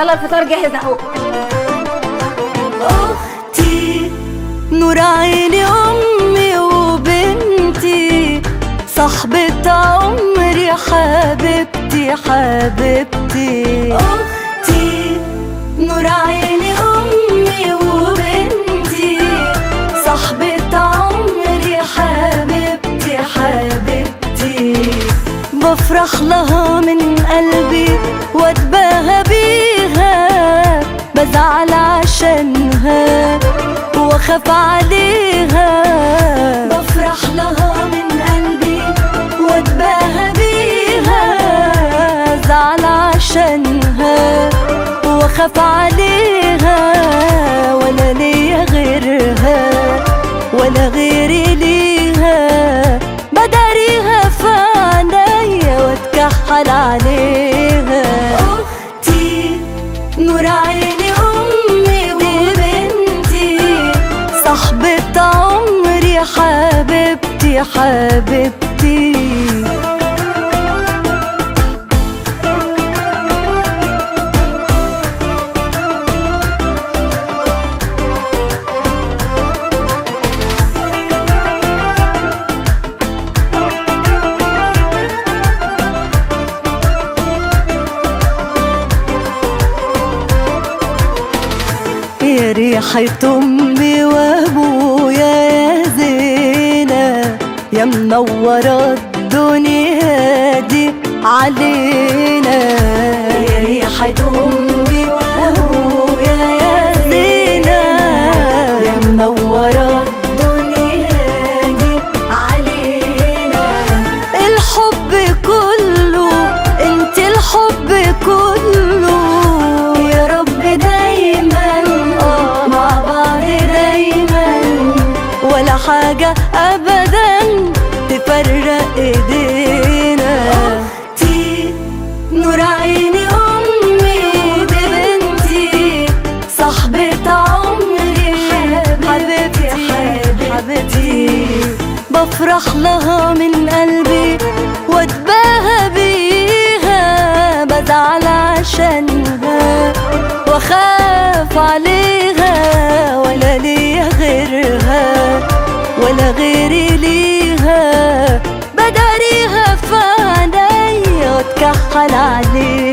يلا الفطار جاهز اهو أختي نور عيني أمي وبنتي صاحبة عمري حبيبتي حبيبتي أختي نور عيني أمي وبنتي صاحبة عمري حبيبتي حبيبتي بفرح لها من قلبي واتباهى بيها بزعل عشانها واخاف عليها بفرح لها من قلبي واتباهى بيها زعل عشانها واخاف عليها ولا ليا غيرها ولا غيري ليها بداريها في عينيا واتكحل عليها اختي نور عيني امي وبنتي صاحبة عمري حبيبتي حبيبتي يا ريحة أمي وأبويا يا زينة يا منورة الدنيا دي علينا يا ريحة أمي وأبويا يا زينة يا منورة الدنيا دي علينا الحب كله انت الحب كله يا رب دايما اه مع بعض دايما ولا حاجة ابدا تفرق ايدينا اختي نور عيني امي بنتي صاحبة عمري حبيبتي حبيبتي بفرح لها من قلبي واتباهى بيها بزعل عشانها واخاف عليها ولا ليا غيرها ولا غيري ليها بداريها في عينيا واتكحل عليها